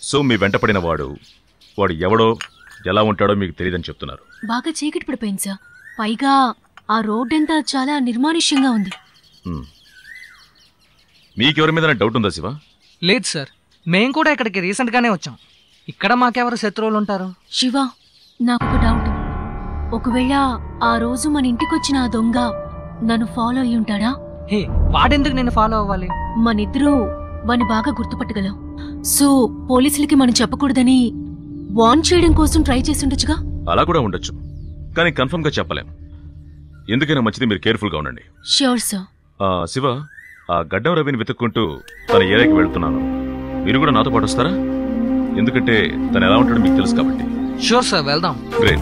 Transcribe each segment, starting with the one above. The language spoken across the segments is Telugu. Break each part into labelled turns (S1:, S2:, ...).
S1: సో మీ వెంట పడిన వాడు వాడు ఎవడో ఎలా ఉంటాడో మీకు తెలియదని చెప్తున్నారు
S2: బాగా చీకటి పడిపోయింది సార్ పైగా ఆ రోడ్డంతా చాలా నిర్మానుష్యంగా ఉంది
S1: మ్. మీకెవరి మీద డౌట్ ఉందా శివ
S3: లేదు సార్ మేం కూడా ఇక్కడికి రీసెంట్ గానే వచ్చాం ఇక్కడ మాకెవరు శత్రువులు ఉంటారు
S2: శివ నాకొక డౌట్ ఒకవేళ ఆ రోజు మన ఇంటికొచ్చిన ఆ దొంగ నన్ను ఫాలో అయి ఉంటాడా
S3: హే వాడెందుకు నేను ఫాలో అవ్వాలి
S2: మనిద్దరూ వాని బాగా గుర్తుపట్టగలం సో పోలీసులకి మనం చెప్పకూడదని వార్న్ చేయడం కోసం ట్రై చేసి ఉండొచ్చుగా
S1: అలా కూడా ఉండొచ్చు కానీ కన్ఫర్మ్గా చెప్పలేం ఎందుకైనా మంచిది మీరు కేర్ఫుల్గా ఉండండి
S2: ష్యూర్ సార్
S1: ఆ, శివ ఆ గడ్డం రవిని వెతుక్కుంటూ తన ఏరియాకి వెళ్తున్నాను మీరు కూడా నాతో పాటు వస్తారా ఎందుకంటే తను ఎలా ఉంటాడో మీకు తెలుసు కాబట్టి
S3: షూర్ సార్ వెళ్దాం
S1: గ్రేట్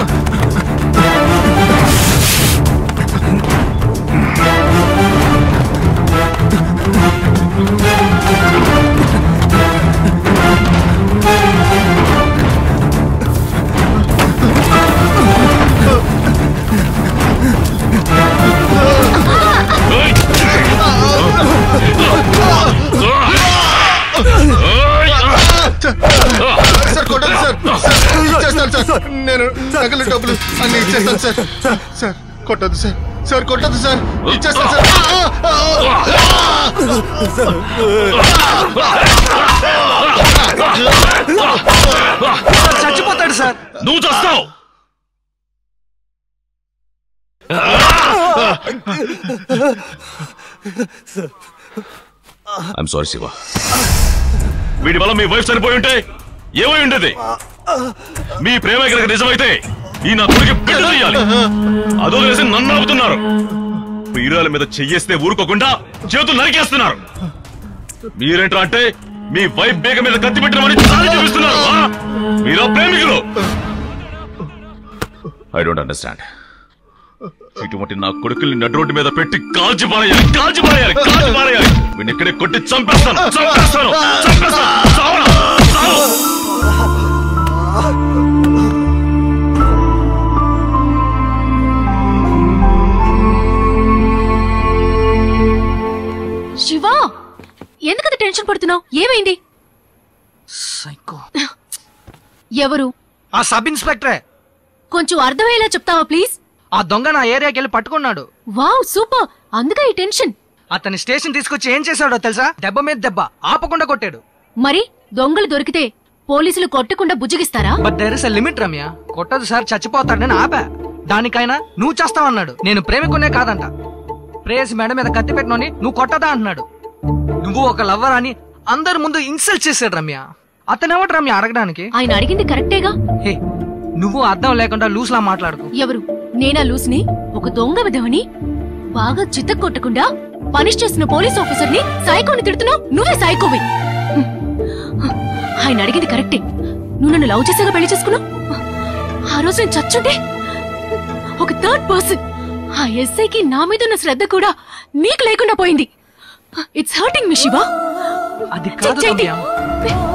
S4: సార్ కొట్టండి సార్ సార్ ఇచ్చేస్తాను సార్ నేను నగలు డబ్బులు అన్ని ఇచ్చేస్తాను సార్ సార్ కొట్టదు సార్ సార్ కొట్టదు సార్ ఇచ్చేస్తాను సార్ ఆ, ఆ,
S3: సార్, చచ్చిపోతాడు సార్
S1: నువ్వు చేస్తావు ఐఎమ్ సారీ శివ వీడి వల్ల మీ వైఫ్ చనిపోయి ఉంటే ఏమై ఉండేది మీ ప్రేమ కనుక నిజమైతే ఈ నా కొడుకు పెళ్లి చేయాలి అదో వేసి నన్ను ఆపుతున్నారు వీరాల మీద చెయ్యేస్తే ఊరుకోకుండా చేతులు నరికేస్తున్నారు మీరేంట్రా అంటే మీ వైఫ్ బేగ మీద కత్తి పెట్టినమని చాలి చూపిస్తున్నారు ఆ? మీరా ప్రేమికులు ఐ డోంట్ అండర్స్టాండ్ ఇటువంటి నా కొడుకుల్ని నడు రోడ్డు మీద పెట్టి కాల్చి పారేయాలి కాల్చి పారేయాలి కాల్చి పారేయాలి వీడిని ఇక్కడే కొట్టి చంపేస్తాను చంపేస్తాను చంపేస్తాను చావరా, చావు.
S2: శివ ఎందుకంత టెన్షన్ పడుతున్నావు ఏమైంది
S3: సైకో
S2: ఎవరు
S3: ఆ సబ్ ఇన్స్పెక్టరే
S2: కొంచెం అర్థమయ్యేలా చెప్తావా ప్లీజ్
S3: ఆ దొంగ నా ఏరియాకి వెళ్ళి పట్టుకున్నాడు
S2: వావ్ సూపర్ అందుకే ఈ టెన్షన్
S3: అతని స్టేషన్ తీసుకొచ్చి ఏం చేశాడో తెలుసా దెబ్బ మీద దెబ్బ ఆపకుండా కొట్టాడు
S2: మరి దొంగలు దొరికితే పోలీసులు కొట్టకుండా బుజ్జగిస్తారా
S3: but there is a limit Ramya కొట్టదు సార్ చచ్చిపోతాడు నేను ఆపా దానికైనా నువ్వు చేస్తావన్నాడు నేను ప్రేమికునే కాదంట ప్రేయసి మేడం మీద కత్తి పెట్టినోని నువ్వు కొట్టదా అంటున్నాడు నువ్వు ఒక లవ్వర్ అని అందరి ముందు ఇన్సల్ట్ చేశాడు రమ్య అతనెవడు రమ్య అడగడానికి
S2: ఆయన అడిగింది కరెక్టేగా
S3: హే నువ్వు అర్థం లేకుండా లూస్ లా మాట్లాడుకు
S2: ఎవరు నేనా లూస్ని ఒక దొంగ విధవని బాగా చిత్త కొట్టకుండా పనిష్ చేసిన పోలీస్ ఆఫీసర్ ని సైకోని తిడుతున్నావు నువ్వే సైకోవి ఆయన అడిగింది కరెక్టే నువ్వు నన్ను లవ్ చేసాగా పెళ్లి చేసుకున్నావు ఆ రోజు నేను చచ్చుంటే ఒక థర్డ్ పర్సన్ ఆ ఎస్ఐకి నా మీద ఉన్న శ్రద్ధ కూడా నీకు లేకుండా పోయింది ఇట్స్ హర్టింగ్ మీ శివ
S3: అది కాదు
S2: చైతి.
S3: రమ్య